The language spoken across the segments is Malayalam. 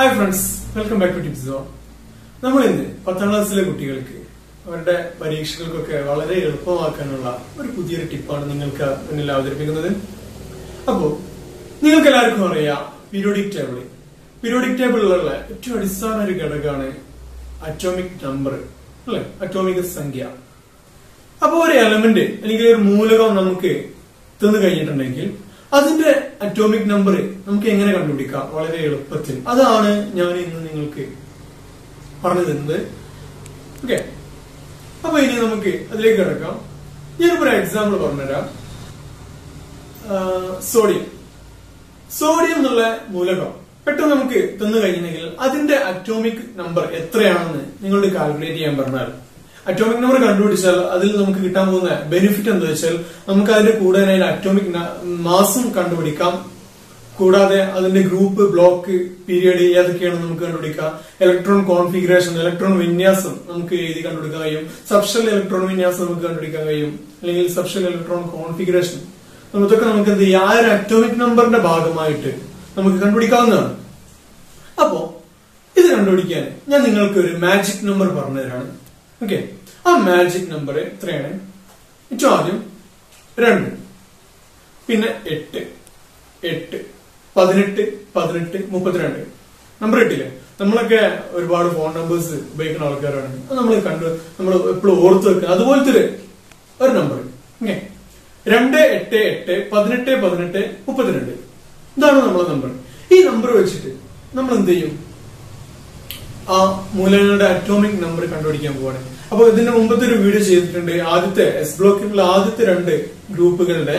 Hi friends welcome back to tips zone നമ്മൾ ഇന്ന് പത്താം ക്ലാസ്സിലെ കുട്ടികൾക്ക് അവരുടെ പരീക്ഷകൾക്കൊക്കെ വളരെ എളുപ്പമാക്കാനുള്ള ഒരു പുതിയൊരു ടിപ്പാണ് നിങ്ങൾക്ക് മുന്നിൽ അവതരിപ്പിക്കുന്നത് അപ്പോ നിങ്ങൾക്ക് എല്ലാവർക്കും അറിയാം പീരിയോഡിക് ടേബിൾ പീരിയോഡിക് ടേബിളിലുള്ള ഏറ്റവും അടിസ്ഥാന ഒരു ഘടകമാണ് അറ്റോമിക് നമ്പർ അല്ലെ അറ്റോമിക് സംഖ്യ അപ്പൊ ഒരു എലമെന്റ് അല്ലെങ്കിൽ ഒരു മൂലകം നമുക്ക് തന്നു കഴിഞ്ഞിട്ടുണ്ടെങ്കിൽ അതിന്റെ അറ്റോമിക് നമ്പർ നമുക്ക് എങ്ങനെ കണ്ടുപിടിക്കാം വളരെ എളുപ്പത്തിൽ അതാണ് ഞാൻ ഇന്ന് നിങ്ങൾക്ക് പറഞ്ഞു തരുന്നത് ഓക്കെ അപ്പൊ ഇനി നമുക്ക് അതിലേക്ക് കിടക്കാം ഞാനിപ്പോ ഒരു എക്സാമ്പിൾ പറഞ്ഞുതരാം സോഡിയം സോഡിയം എന്നുള്ള മൂലകം പെട്ടെന്ന് നമുക്ക് തന്നു കഴിഞ്ഞിട്ടുണ്ടെങ്കിൽ അതിന്റെ അറ്റോമിക് നമ്പർ എത്രയാണെന്ന് നിങ്ങളോട് കാൽക്കുലേറ്റ് ചെയ്യാൻ പറഞ്ഞാൽ അറ്റോമിക് നമ്പർ കണ്ടുപിടിച്ചാൽ അതിൽ നമുക്ക് കിട്ടാൻ പോകുന്ന ബെനിഫിറ്റ് എന്താ വെച്ചാൽ നമുക്ക് അതിന്റെ കൂടെ അതിന്റെ അറ്റോമിക് മാസും കണ്ടുപിടിക്കാം കൂടാതെ അതിന്റെ ഗ്രൂപ്പ് ബ്ലോക്ക് പീരിയഡ് ഏതൊക്കെയാണ് നമുക്ക് കണ്ടുപിടിക്കാം ഇലക്ട്രോൺ കോൺഫിഗറേഷൻ ഇലക്ട്രോൺ വിന്യാസം നമുക്ക് എഴുതി കണ്ടുപിടിക്കാൻ കഴിയും സബ്ഷൽ ഇലക്ട്രോൺ വിന്യാസം നമുക്ക് കണ്ടുപിടിക്കാൻ കഴിയും അല്ലെങ്കിൽ സബ്ഷൽ ഇലക്ട്രോൺ കോൺഫിഗറേഷൻ ഇതൊക്കെ നമുക്ക് എന്ത് ചെയ്യാം ആ ഒരു അറ്റോമിക് നമ്പറിന്റെ ഭാഗമായിട്ട് നമുക്ക് കണ്ടുപിടിക്കാവുന്നതാണ് അപ്പോ ഇത് കണ്ടുപിടിക്കാൻ ഞാൻ നിങ്ങൾക്ക് ഒരു മാജിക് നമ്പർ പറഞ്ഞു തരാണ് ഓക്കെ ആ മാജിക് നമ്പർ എത്രയാണ് ഏറ്റവും ആദ്യം രണ്ട് പിന്നെ എട്ട് എട്ട് പതിനെട്ട് പതിനെട്ട് മുപ്പത്തിരണ്ട് നമ്പർ എട്ടില്ലേ നമ്മളൊക്കെ ഒരുപാട് ഫോൺ നമ്പേഴ്സ് ഉപയോഗിക്കുന്ന ആൾക്കാരാണ് അത് നമ്മൾ കണ്ടു നമ്മൾ എപ്പോഴും ഓർത്ത് വെക്കുക അതുപോലത്തെ ഒരു ഒരു നമ്പർ ഓക്കെ രണ്ട് എട്ട് എട്ട് പതിനെട്ട് പതിനെട്ട് മുപ്പത്തിരണ്ട് ഇതാണ് നമ്മളെ നമ്പർ ഈ നമ്പർ വെച്ചിട്ട് നമ്മൾ എന്ത് ചെയ്യും ആ മൂലകങ്ങളുടെ അറ്റോമിക് നമ്പർ കണ്ടുപിടിക്കാൻ പോവാണ് അപ്പൊ ഇതിന്റെ മുമ്പത്തെ ഒരു വീഡിയോ ചെയ്തിട്ടുണ്ട് ആദ്യത്തെ എസ് ബ്ലോക്കിലുള്ള ആദ്യത്തെ രണ്ട് ഗ്രൂപ്പുകളുടെ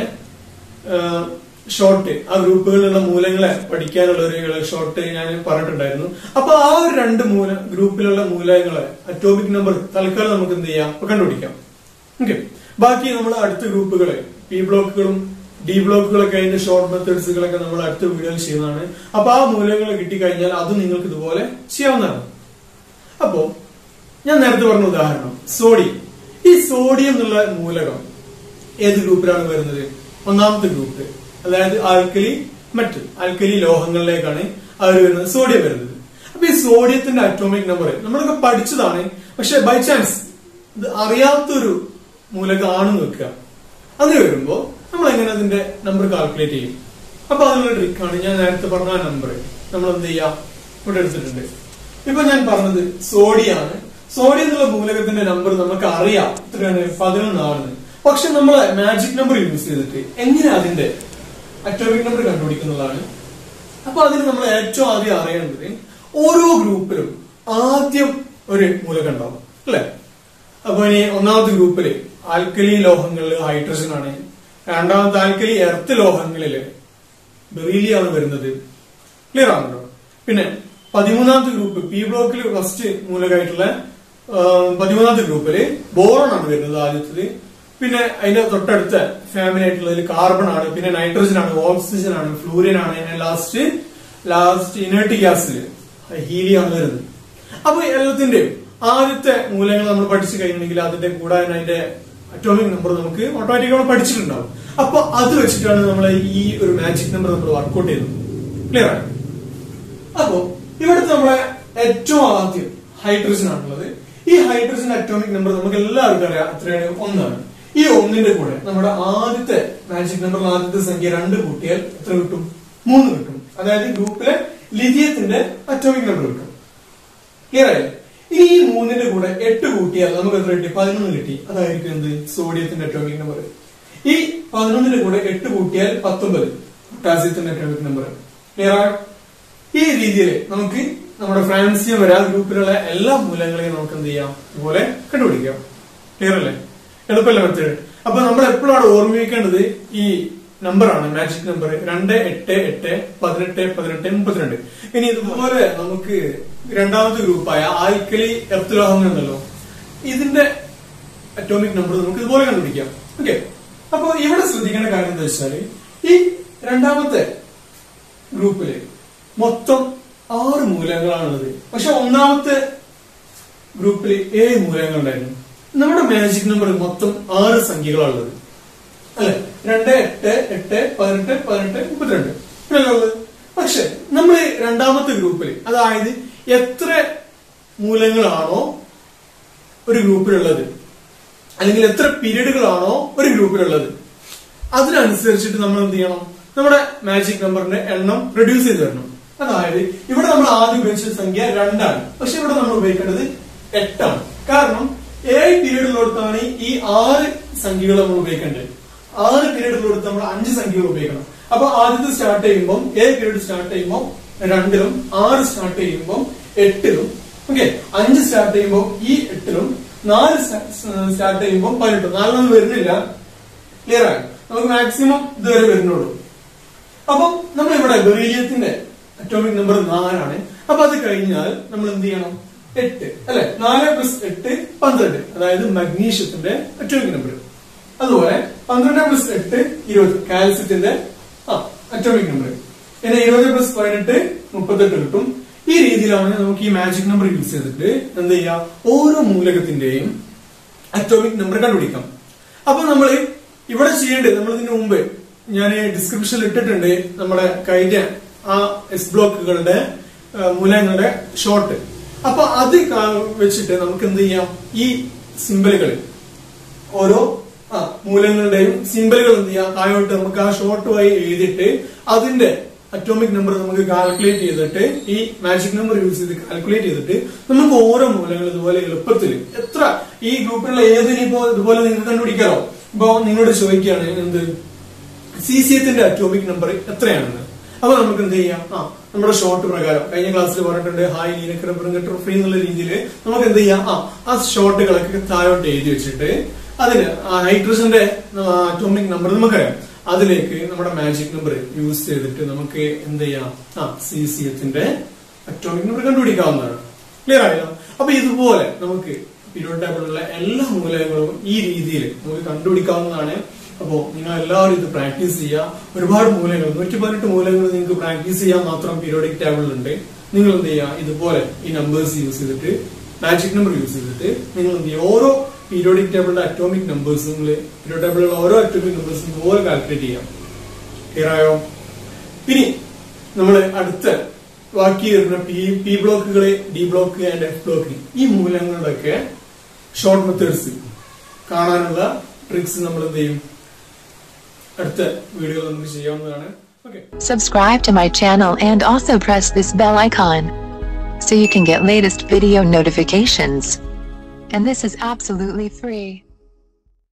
ഷോർട്ട് ആ ഗ്രൂപ്പുകളിലുള്ള മൂലങ്ങളെ പഠിക്കാനുള്ള ഒരു ഷോർട്ട് ഞാൻ പറഞ്ഞിട്ടുണ്ടായിരുന്നു അപ്പൊ ആ ഒരു രണ്ട് മൂല ഗ്രൂപ്പിലുള്ള മൂലകങ്ങളെ അറ്റോമിക് നമ്പർ തൽക്കാലം നമുക്ക് എന്ത് ചെയ്യാം കണ്ടുപിടിക്കാം ഓക്കെ ബാക്കി നമ്മൾ അടുത്ത ഗ്രൂപ്പുകളെ പി ബ്ലോക്കുകളും ഡി ബ്ലോക്കുകളൊക്കെ അതിന്റെ ഷോർട്ട് മെത്തേഡ്സുകളൊക്കെ നമ്മൾ അടുത്ത വീഡിയോയിൽ ചെയ്യുന്നതാണ് അപ്പൊ ആ മൂലകങ്ങൾ കിട്ടിക്കഴിഞ്ഞാൽ അത് നിങ്ങൾക്ക് ഇതുപോലെ ചെയ്യാവുന്നതാണ് അപ്പോ ഞാൻ നേരത്തെ പറഞ്ഞ ഉദാഹരണം സോഡിയം ഈ സോഡിയം എന്നുള്ള മൂലകം ഏത് ഗ്രൂപ്പിലാണ് വരുന്നത് ഒന്നാമത്തെ ഗ്രൂപ്പ് അതായത് ആൽക്കലി മെറ്റൽ ആൽക്കലി ലോഹങ്ങളിലേക്കാണ് അവർ വരുന്നത് സോഡിയം വരുന്നത് അപ്പൊ ഈ സോഡിയത്തിന്റെ അറ്റോമിക് നമ്പർ നമ്മളൊക്കെ പഠിച്ചതാണ് പക്ഷെ ബൈ ചാൻസ് ഇത് അറിയാത്തൊരു മൂലകമാണെന്ന് വെക്കുക അങ്ങനെ വരുമ്പോ നമ്മൾ എങ്ങനെ അതിന്റെ നമ്പർ കാൽക്കുലേറ്റ് ചെയ്യും അപ്പൊ അതിനുള്ള ട്രിക്കാണ് ഞാൻ നേരത്തെ പറഞ്ഞ ആ നമ്പർ നമ്മൾ എന്ത് ചെയ്യാം ഇവിടെ എടുത്തിട്ടുണ്ട് ഇപ്പൊ ഞാൻ പറഞ്ഞത് സോഡിയാണ് സോഡിയം എന്നുള്ള മൂലകത്തിന്റെ നമ്പർ നമുക്ക് അറിയാം എത്രയാണ് പതിനൊന്നാണെന്ന് പക്ഷെ നമ്മൾ മാജിക് നമ്പർ യൂസ് ചെയ്തിട്ട് എങ്ങനെ അതിന്റെ അറ്റോമിക് നമ്പർ കണ്ടുപിടിക്കുന്നതാണ് അപ്പൊ അതിന് നമ്മൾ ഏറ്റവും ആദ്യം അറിയേണ്ടത് ഓരോ ഗ്രൂപ്പിലും ആദ്യം ഒരു മൂലകം ഉണ്ടാവും അല്ലെ അപ്പൊ ഇനി ഒന്നാമത്തെ ഗ്രൂപ്പില് ആൽക്കലി ലോഹങ്ങളിൽ ഹൈഡ്രജൻ ആണ് രണ്ടാമത്തെ ആൽക്കലി എർത്ത് ലോഹങ്ങളില് ബെറീലിയാണ് വരുന്നത് ക്ലിയർ ആണല്ലോ പിന്നെ പതിമൂന്നാമത്തെ ഗ്രൂപ്പ് പി ബ്ലോക്കിൽ ഫസ്റ്റ് മൂലകമായിട്ടുള്ള പതിമൂന്നാമത്തെ ഗ്രൂപ്പില് ബോറോൺ ആണ് വരുന്നത് ആദ്യത്തത് പിന്നെ അതിന്റെ തൊട്ടടുത്ത ഫാമിലി ആയിട്ടുള്ളതിൽ കാർബൺ ആണ് പിന്നെ നൈട്രജൻ ആണ് ഓക്സിജൻ ആണ് ഫ്ലൂരിൻ ആണ് ലാസ്റ്റ് ലാസ്റ്റ് ഇനേർട്ട് ഗ്യാസിൽ ഹീലിയം ആണ് വരുന്നത് അപ്പൊ എല്ലാത്തിന്റെയും ആദ്യത്തെ മൂലങ്ങൾ നമ്മൾ പഠിച്ചു കഴിഞ്ഞിട്ടുണ്ടെങ്കിൽ അതിന്റെ കൂടാതെ അതിന്റെ അറ്റോമിക് നമ്പർ നമുക്ക് ഓട്ടോമാറ്റിക്കായി പഠിച്ചിട്ടുണ്ടാവും അപ്പൊ അത് വെച്ചിട്ടാണ് നമ്മൾ ഈ ഒരു മാജിക് നമ്പർ നമ്മൾ വർക്ക്ഔട്ട് ചെയ്യുന്നത് ക്ലിയർ ആണ് അപ്പോ ഇവിടുത്തെ നമ്മളെ ഏറ്റവും ആദ്യം ഹൈഡ്രജൻ ആണുള്ളത് ഈ ഹൈഡ്രജൻ അറ്റോമിക് നമ്പർ നമുക്ക് എല്ലാവർക്കും അറിയാം അത്രയാണ് ഒന്നാണ് ഈ ഒന്നിന്റെ കൂടെ നമ്മുടെ ആദ്യത്തെ മാജിക് നമ്പർ ആദ്യത്തെ സംഖ്യ രണ്ട് കൂട്ടിയാൽ എത്ര കിട്ടും മൂന്ന് കിട്ടും അതായത് ഗ്രൂപ്പിലെ ലിഥിയത്തിന്റെ അറ്റോമിക് നമ്പർ കിട്ടും ക്ലിയർ ആയി ഇനി ഈ മൂന്നിന്റെ കൂടെ എട്ട് കൂട്ടിയാൽ നമുക്ക് എത്ര കിട്ടി പതിനൊന്ന് കിട്ടി അതായിരിക്കും എന്ത് സോഡിയത്തിന്റെ അറ്റോമിക് നമ്പർ ഈ പതിനൊന്നിന്റെ കൂടെ എട്ട് കൂട്ടിയാൽ പത്തൊമ്പത് പൊട്ടാസ്യത്തിന്റെ അറ്റോമിക് നമ്പർ ക്ലിയർ ആയോ ഈ രീതിയിൽ നമുക്ക് നമ്മുടെ ഫ്രാൻസിയം വരെ ആ ഗ്രൂപ്പിലുള്ള എല്ലാ മൂലങ്ങളെയും നമുക്ക് എന്ത് ചെയ്യാം ഇതുപോലെ കണ്ടുപിടിക്കാം ക്ലിയർ അല്ലേ എളുപ്പമല്ല മെത്തേഡ് അപ്പൊ നമ്മൾ എപ്പോഴാണ് ഓർമ്മിക്കേണ്ടത് ഈ നമ്പറാണ് മാജിക് നമ്പർ രണ്ട് എട്ട് എട്ട് പതിനെട്ട് പതിനെട്ട് മുപ്പത്തിരണ്ട് ഇനി ഇതുപോലെ നമുക്ക് രണ്ടാമത്തെ ഗ്രൂപ്പായ ആൽക്കലി എർത്ത് ലോഹങ്ങൾ ഉണ്ടല്ലോ ഇതിന്റെ അറ്റോമിക് നമ്പർ നമുക്ക് ഇതുപോലെ കണ്ടുപിടിക്കാം ഓക്കെ അപ്പൊ ഇവിടെ ശ്രദ്ധിക്കേണ്ട കാര്യം എന്താ വെച്ചാല് ഈ രണ്ടാമത്തെ ഗ്രൂപ്പില് മൊത്തം ആറ് മൂലകങ്ങളാണുള്ളത് പക്ഷെ ഒന്നാമത്തെ ഗ്രൂപ്പിൽ ഏഴ് മൂലകങ്ങൾ ഉണ്ടായിരുന്നു നമ്മുടെ മാജിക് നമ്പർ മൊത്തം ആറ് സംഖ്യകളാണുള്ളത് അല്ലെ രണ്ട് എട്ട് എട്ട് പതിനെട്ട് പതിനെട്ട് മുപ്പത്തിരണ്ട് പിന്നല്ലേ ഉള്ളത് പക്ഷെ നമ്മൾ രണ്ടാമത്തെ ഗ്രൂപ്പിൽ അതായത് എത്ര മൂലങ്ങളാണോ ഒരു ഗ്രൂപ്പിലുള്ളത് അല്ലെങ്കിൽ എത്ര പീരീഡുകളാണോ ഒരു ഗ്രൂപ്പിലുള്ളത് അതിനനുസരിച്ചിട്ട് നമ്മൾ എന്ത് ചെയ്യണം നമ്മുടെ മാജിക് നമ്പറിന്റെ എണ്ണം റെഡ്യൂസ് ചെയ്ത് തരണം അതായത് ഇവിടെ നമ്മൾ ആദ്യം ഉപയോഗിച്ച സംഖ്യ രണ്ടാണ് പക്ഷെ ഇവിടെ നമ്മൾ ഉപയോഗിക്കേണ്ടത് എട്ടാണ് കാരണം ഏഴ് പീരീഡിലോടത്താണ് ഈ ആറ് സംഖ്യകൾ നമ്മൾ ഉപയോഗിക്കേണ്ടത് ആറ് പീരീഡിലോടത്ത് നമ്മൾ അഞ്ച് സംഖ്യകൾ ഉപയോഗിക്കണം അപ്പൊ ആദ്യത്തെ സ്റ്റാർട്ട് ചെയ്യുമ്പോൾ ഏഴ് പീരീഡ് സ്റ്റാർട്ട് ചെയ്യുമ്പോൾ രണ്ടിലും ആറ് സ്റ്റാർട്ട് ചെയ്യുമ്പോൾ എട്ടിലും ഓക്കെ അഞ്ച് സ്റ്റാർട്ട് ചെയ്യുമ്പോൾ ഈ എട്ടിലും നാല് സ്റ്റാർട്ട് ചെയ്യുമ്പോൾ പതിനെട്ടും നാലിലൊന്നും വരുന്നില്ല ക്ലിയർ ആയി നമുക്ക് മാക്സിമം ഇതുവരെ വരുന്നുള്ളൂ അപ്പം നമ്മൾ ഇവിടെ ബെറീലിയത്തിന്റെ അറ്റോമിക് നമ്പർ നാലാണ് അപ്പൊ അത് കഴിഞ്ഞാൽ നമ്മൾ എന്ത് ചെയ്യണം എട്ട് അല്ലെ നാല് പ്ലസ് എട്ട് പന്ത്രണ്ട് അതായത് മഗ്നീഷ്യത്തിന്റെ അറ്റോമിക് നമ്പർ അതുപോലെ പന്ത്രണ്ട് പ്ലസ് എട്ട് ഇരുപത് കാൽസ്യത്തിന്റെ ആ അറ്റോമിക് നമ്പർ പിന്നെ ഇരുപത് പ്ലസ് പതിനെട്ട് മുപ്പത്തെട്ട് കിട്ടും ഈ രീതിയിലാണ് നമുക്ക് ഈ മാജിക് നമ്പർ യൂസ് ചെയ്തിട്ട് എന്ത് ചെയ്യാം ഓരോ മൂലകത്തിന്റെയും അറ്റോമിക് നമ്പർ കണ്ടുപിടിക്കാം അപ്പൊ നമ്മൾ ഇവിടെ ചെയ്യേണ്ടത് നമ്മൾ ഇതിനു മുമ്പ് ഞാൻ ഡിസ്ക്രിപ്ഷനിൽ ഇട്ടിട്ടുണ്ട് നമ്മുടെ കഴിഞ്ഞ ആ എസ് ബ്ലോക്കുകളുടെ ആ, മൂലകങ്ങളുടെ ഷോർട്ട് അപ്പൊ അത് കാ- വെച്ചിട്ട് നമുക്ക് എന്ത് ചെയ്യാം ഈ സിമ്പലുകൾ ഓരോ ആ, മൂലങ്ങളുടെയും സിമ്പലുകൾ എന്ത് ചെയ്യാം താഴോട്ട് നമുക്ക് ആ ഷോർട്ട് വഴി എഴുതിയിട്ട് അതിന്റെ അറ്റോമിക് നമ്പർ നമുക്ക് കാൽക്കുലേറ്റ് ചെയ്തിട്ട് ഈ മാജിക് നമ്പർ യൂസ് ചെയ്ത് കാൽക്കുലേറ്റ് ചെയ്തിട്ട് നമുക്ക് ഓരോ മൂലങ്ങൾ ഇതുപോലെ എളുപ്പത്തിൽ എത്ര ഈ ഗ്രൂപ്പിലുള്ള ഏതിനിപ്പോ ഇതുപോലെ നിങ്ങൾക്ക് കണ്ടുപിടിക്കാറോ ഇപ്പൊ നിങ്ങളോട് ചോദിക്കുകയാണ് എന്ത് സി സി എത്തിന്റെ അറ്റോമിക് നമ്പർ എത്രയാണെന്ന് അപ്പൊ നമുക്ക് എന്ത് ചെയ്യാം ആ നമ്മുടെ ഷോർട്ട് പ്രകാരം കഴിഞ്ഞ ക്ലാസ്സിൽ പറഞ്ഞിട്ടുണ്ട് ഹായ് ലീനക്കറ ഫ്രീ എന്നുള്ള രീതിയിൽ നമുക്ക് എന്ത് ചെയ്യാം ആ ആ ഷോർട്ടുകളൊക്കെ താഴോട്ട് എഴുതി വെച്ചിട്ട് അതിന് ആ നൈട്രജന്റെ അറ്റോമിക് നമ്പർ നമുക്കറിയാം അതിലേക്ക് നമ്മുടെ മാജിക് നമ്പർ യൂസ് ചെയ്തിട്ട് നമുക്ക് എന്ത് ചെയ്യാം ആ സി സി എത്തിന്റെ അറ്റോമിക് നമ്പർ കണ്ടുപിടിക്കാവുന്നതാണ് ക്ലിയർ ആയല്ലോ അപ്പൊ ഇതുപോലെ നമുക്ക് പീരിയോഡ് ടേബിളിലുള്ള എല്ലാ മൂലകങ്ങളും ഈ രീതിയിൽ നമുക്ക് കണ്ടുപിടിക്കാവുന്നതാണ് അപ്പോ നിങ്ങൾ എല്ലാവരും ഇത് പ്രാക്ടീസ് ചെയ്യുക ഒരുപാട് മൂലകങ്ങൾ നൂറ്റി പതിനെട്ട് മൂലകങ്ങൾ നിങ്ങൾക്ക് പ്രാക്ടീസ് ചെയ്യാൻ മാത്രം പീരിയോഡിക് ടേബിളിലുണ്ട് നിങ്ങൾ എന്ത് ചെയ്യുക ഇതുപോലെ ഈ നമ്പേഴ്സ് യൂസ് ചെയ്തിട്ട് മാജിക് നമ്പർ യൂസ് ചെയ്തിട്ട് നിങ്ങൾ എന്ത് ചെയ്യുക ഓരോ പീരിയോഡിക് ടേബിളിന്റെ അറ്റോമിക് നമ്പേഴ്സ് നിങ്ങൾ പീരിയോഡ് ടേബിളിലുള്ള ഓരോ അറ്റോമിക് നമ്പേഴ്സും ഇതുപോലെ കാൽക്കുലേറ്റ് ചെയ്യാം ക്ലിയർ ആയോ ഇനി നമ്മൾ അടുത്ത ബാക്കി വരുന്ന പി പി ബ്ലോക്കുകള് D block and F block ഈ മൂലങ്ങളുടെയൊക്കെ ഷോർട്ട് മെത്തേഡ്സ് കാണാനുള്ള ട്രിക്സ് നമ്മൾ എന്ത് ചെയ്യും അടുത്ത വീഡിയോ നമുക്ക് ചെയ്യാവുന്നതാണ് okay Subscribe to my channel and also press this bell icon. So you can get latest video notifications. And this is absolutely free.